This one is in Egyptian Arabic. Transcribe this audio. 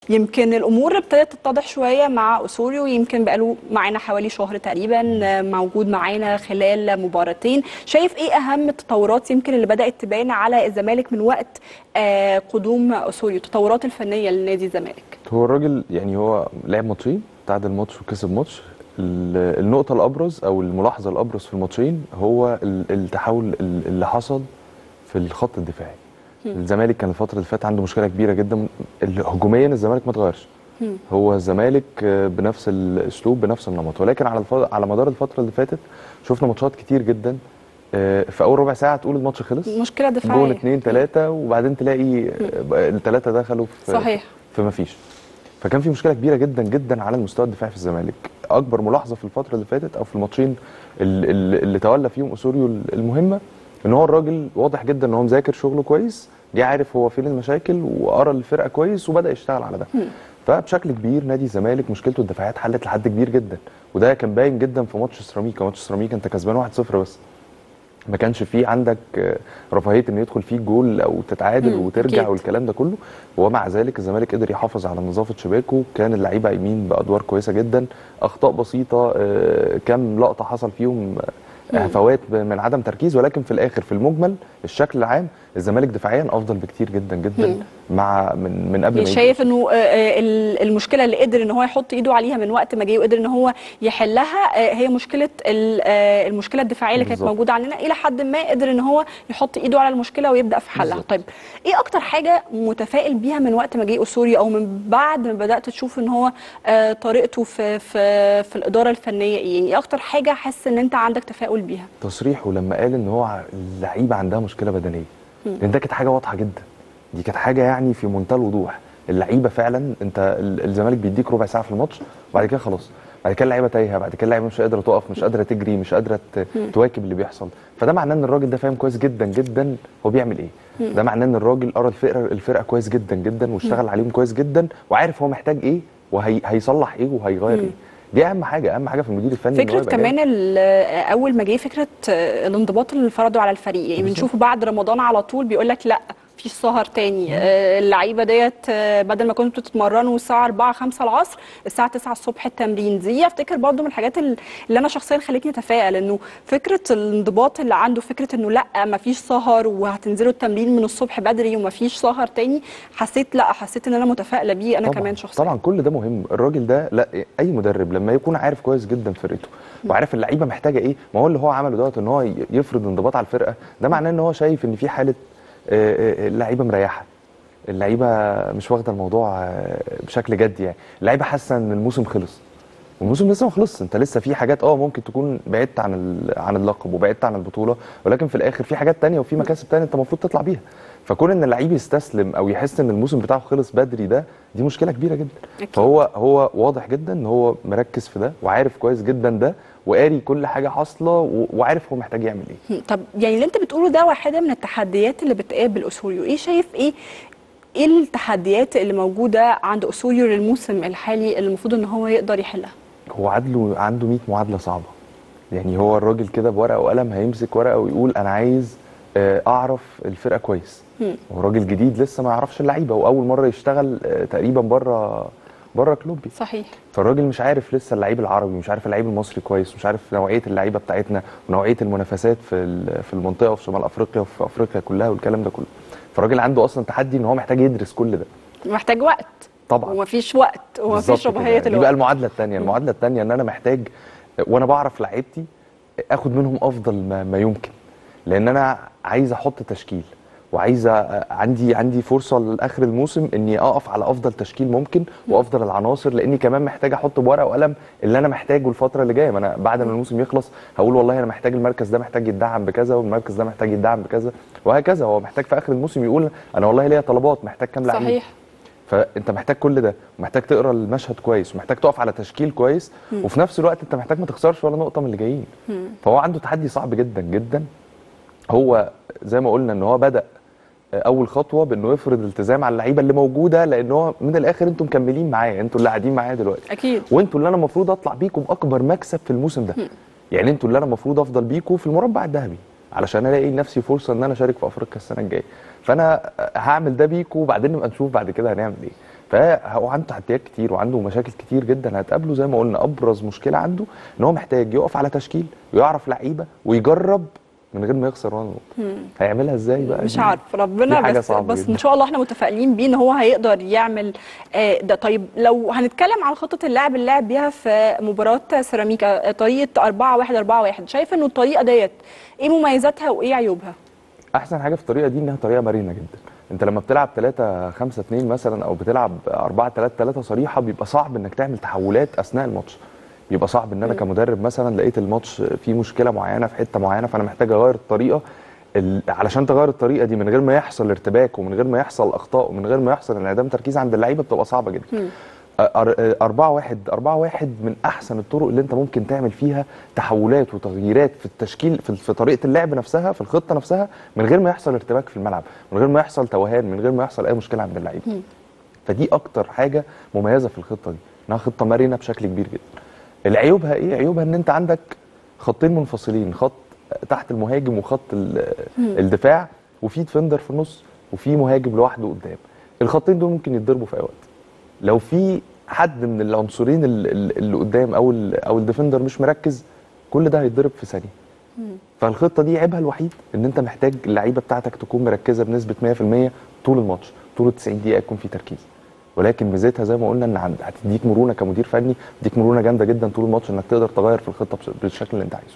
يمكن الامور ابتدت تتضح شويه مع اسوريو يمكن بقاله معانا حوالي شهر تقريبا موجود معانا خلال مباراتين شايف ايه اهم التطورات يمكن اللي بدات تبان على الزمالك من وقت آه، قدوم اسوريو التطورات الفنيه لنادي الزمالك هو الراجل يعني هو لعب ماتشين تعادل ماتش وكسب ماتش ال- النقطة الأبرز أو الملاحظة الأبرز في الماتشين هو ال- التحول ال- اللي حصل في الخط الدفاعي الزمالك كان الفترة اللي فاتت عنده مشكلة كبيرة جدا ال- هجوميا الزمالك ما اتغيرش هو الزمالك آه، بنفس الأسلوب بنفس النمط ولكن على الف... على مدار الفترة اللي فاتت شفنا ماتشات كتير جدا آه، في أول ربع ساعة تقول الماتش خلص مشكله جون دفاعيه اتنين تلاتة وبعدين تلاقي آه، التلاتة دخلوا في صحيح. في ما فيش فكان في مشكله كبيره جدا جدا على المستوى الدفاعي في الزمالك اكبر ملاحظه في الفتره اللي فاتت او في الماتشين ال- ال- اللي تولى فيهم اسوريو المهمه ان هو الراجل واضح جدا ان هو مذاكر شغله كويس جه عارف هو فين المشاكل وقرا الفرقه كويس وبدا يشتغل على ده فبشكل كبير نادي الزمالك مشكلته الدفاعات حلت لحد كبير جدا وده كان باين جدا في ماتش سيراميكا ماتش سيراميكا انت كسبان 1-0 بس ما كانش فيه عندك آه، رفاهيه ان يدخل فيه جول او تتعادل مم، وترجع أكيد. والكلام ده كله ومع ذلك الزمالك قدر يحافظ على نظافه شباكه كان اللعيبه قايمين بادوار كويسه جدا اخطاء بسيطه آه، كام لقطه حصل فيهم آه، هفوات ب- من عدم تركيز ولكن في الاخر في المجمل الشكل العام الزمالك دفاعيا افضل بكتير جدا جدا مع من من قبل ما يعني يجي شايف انه آه، آه، ال- المشكله اللي قدر ان هو يحط ايده عليها من وقت ما جه وقدر ان هو يحلها آه، هي مشكله ال- آه، المشكله الدفاعيه اللي كانت بالظبط. موجوده عندنا الى حد ما قدر ان هو يحط ايده على المشكله ويبدا في حلها بالظبط. طيب ايه اكتر حاجه متفائل بيها من وقت ما جه اسوري او من بعد ما بدات تشوف ان هو آه، طريقته في في في الاداره الفنيه ايه يعني ايه اكتر حاجه حاسس ان انت عندك تفاؤل بيها تصريحه لما قال ان هو ع- اللعيبه عندها مشكله بدنيه لان ده كانت حاجه واضحه جدا دي كانت حاجه يعني في منتهى الوضوح اللعيبه فعلا انت ال- الزمالك بيديك ربع ساعه في الماتش وبعد كده خلاص بعد كده اللعيبه تايهه بعد كده اللعيبه مش قادره تقف مش قادره تجري مش قادره ت- تواكب اللي بيحصل فده معناه ان الراجل ده فاهم كويس جدا جدا هو بيعمل ايه ده معناه ان الراجل قرا الفرقه الفرقه كويس جدا جدا واشتغل عليهم كويس جدا وعارف هو محتاج ايه وهيصلح ايه وهيغير ايه دي اهم حاجه اهم حاجه في المدير الفني إن هو فكره يبقى جاهز. كمان ال- اول ما جه فكره آه، الانضباط اللي فرضه على الفريق يعني بنشوفه بعد رمضان على طول بيقول لك لا في سهر تاني آه، اللعيبه ديت آه، بدل ما كنتوا تتمرنوا الساعه 4 5 العصر الساعه 9 الصبح التمرين دي افتكر برضو من الحاجات ال- اللي انا شخصيا خلتني اتفائل انه فكره الانضباط اللي عنده فكره انه لا ما فيش سهر وهتنزلوا التمرين من الصبح بدري وما فيش سهر تاني حسيت لا حسيت ان انا متفائله بيه انا طبعاً كمان شخصيا طبعا كل ده مهم الراجل ده لا اي مدرب لما يكون عارف كويس جدا فرقته وعارف اللعيبه محتاجه ايه ما هو اللي هو عمله دوت ان هو ي- يفرض انضباط على الفرقه ده معناه ان هو شايف ان في حاله آه، آه، اللعيبه مريحه اللعيبه مش واخده الموضوع آه، بشكل جدي يعني اللعيبه حاسه ان الموسم خلص والموسم لسه ما خلصش انت لسه في حاجات اه ممكن تكون بعدت عن ال- عن اللقب وبعدت عن البطوله ولكن في الاخر في حاجات تانية وفي مكاسب تانية انت المفروض تطلع بيها فكون ان اللعيب يستسلم او يحس ان الموسم بتاعه خلص بدري ده دي مشكله كبيره جدا أكيد. فهو هو واضح جدا ان هو مركز في ده وعارف كويس جدا ده وقاري كل حاجه حاصله و- وعارف هو محتاج يعمل ايه طب يعني اللي انت بتقوله ده واحده من التحديات اللي بتقابل اسوريو ايه شايف ايه ايه التحديات اللي موجوده عند اسوريو للموسم الحالي اللي المفروض ان هو يقدر يحلها هو عدله عنده 100 معادله صعبه يعني هو الراجل كده بورقه وقلم هيمسك ورقه ويقول انا عايز آه، اعرف الفرقه كويس هو راجل جديد لسه ما يعرفش اللعيبه واول مره يشتغل آه، تقريبا بره بره كلوبي صحيح فالراجل مش عارف لسه اللعيب العربي مش عارف اللعيب المصري كويس مش عارف نوعيه اللعيبه بتاعتنا ونوعيه المنافسات في ال- في المنطقه وفي شمال افريقيا وفي افريقيا كلها والكلام ده كله فالراجل عنده اصلا تحدي ان هو محتاج يدرس كل ده محتاج وقت طبعا ومفيش وقت ومفيش بالظبط رفاهيه كده. دي بقى الوقت المعادله الثانيه المعادله الثانيه ان انا محتاج وانا بعرف لعيبتي اخد منهم افضل ما, ما يمكن لان انا عايز احط تشكيل وعايز أ- عندي عندي فرصه لاخر الموسم اني اقف على افضل تشكيل ممكن وافضل العناصر لاني كمان محتاج احط بورقه وقلم اللي انا محتاجه الفتره اللي جايه ما انا بعد ما الموسم يخلص هقول والله انا محتاج المركز ده محتاج يدعم بكذا والمركز ده محتاج يدعم بكذا وهكذا هو محتاج في اخر الموسم يقول انا والله ليا طلبات محتاج كام لعيب صحيح فانت محتاج كل ده ومحتاج تقرا المشهد كويس ومحتاج تقف على تشكيل كويس وفي نفس الوقت انت محتاج ما تخسرش ولا نقطه من اللي جايين فهو عنده تحدي صعب جدا جدا هو زي ما قلنا ان هو بدا اول خطوه بانه يفرض التزام على اللعيبه اللي موجوده لان هو من الاخر انتوا مكملين معايا انتوا اللي قاعدين معايا دلوقتي اكيد وانتوا اللي انا المفروض اطلع بيكم باكبر مكسب في الموسم ده يعني انتوا اللي انا المفروض افضل بيكم في المربع الذهبي علشان الاقي لنفسي فرصه ان انا اشارك في افريقيا السنه الجايه فانا هعمل ده بيكم وبعدين نبقى نشوف بعد كده هنعمل ايه فهو عنده تحديات كتير وعنده مشاكل كتير جدا هتقابله زي ما قلنا ابرز مشكله عنده ان هو محتاج يقف على تشكيل ويعرف لعيبه ويجرب من غير ما يخسر ولا نقطه هيعملها ازاي بقى مش دي- عارف ربنا دي حاجة بس صعبة بس جدا. ان شاء الله احنا متفائلين بيه ان هو هيقدر يعمل آه، ده طيب لو هنتكلم عن خطه اللعب اللي لعب بيها في مباراه سيراميكا آه، طريقه 4 1 4 1 شايف انه الطريقه ديت ايه مميزاتها وايه عيوبها؟ احسن حاجه في الطريقه دي انها طريقه مرنه جدا انت لما بتلعب 3 5 2 مثلا او بتلعب 4 3 3 صريحه بيبقى صعب انك تعمل تحولات اثناء الماتش بيبقى صعب ان انا كمدرب مثلا لقيت الماتش فيه مشكله معينه في حته معينه فانا محتاج اغير الطريقه ال- علشان تغير الطريقه دي من غير ما يحصل ارتباك ومن غير ما يحصل اخطاء ومن غير ما يحصل انعدام تركيز عند اللعيبه بتبقى صعبه جدا أربعة واحد أربعة واحد من أحسن الطرق اللي أنت ممكن تعمل فيها تحولات وتغييرات في التشكيل في, في طريقة اللعب نفسها في الخطة نفسها من غير ما يحصل ارتباك في الملعب من غير ما يحصل توهان من غير ما يحصل أي مشكلة عند اللعيبة فدي أكتر حاجة مميزة في الخطة دي إنها خطة مرنة بشكل كبير جدا العيوبها إيه؟ عيوبها إن أنت عندك خطين منفصلين خط تحت المهاجم وخط ال- الدفاع وفي ديفندر في النص وفي مهاجم لوحده قدام الخطين دول ممكن يتضربوا في اي وقت لو في حد من العنصرين ال- ال- اللي قدام او ال او الديفندر مش مركز كل ده هيتضرب في ثانيه فالخطه دي عيبها الوحيد ان انت محتاج اللعيبه بتاعتك تكون مركزه بنسبه 100% طول الماتش طول ال 90 دقيقه يكون في تركيز ولكن ميزتها زي ما قلنا ان عند- هتديك مرونه كمدير فني تديك مرونه جامده جدا طول الماتش انك تقدر تغير في الخطه بش- بالشكل اللي انت عايزه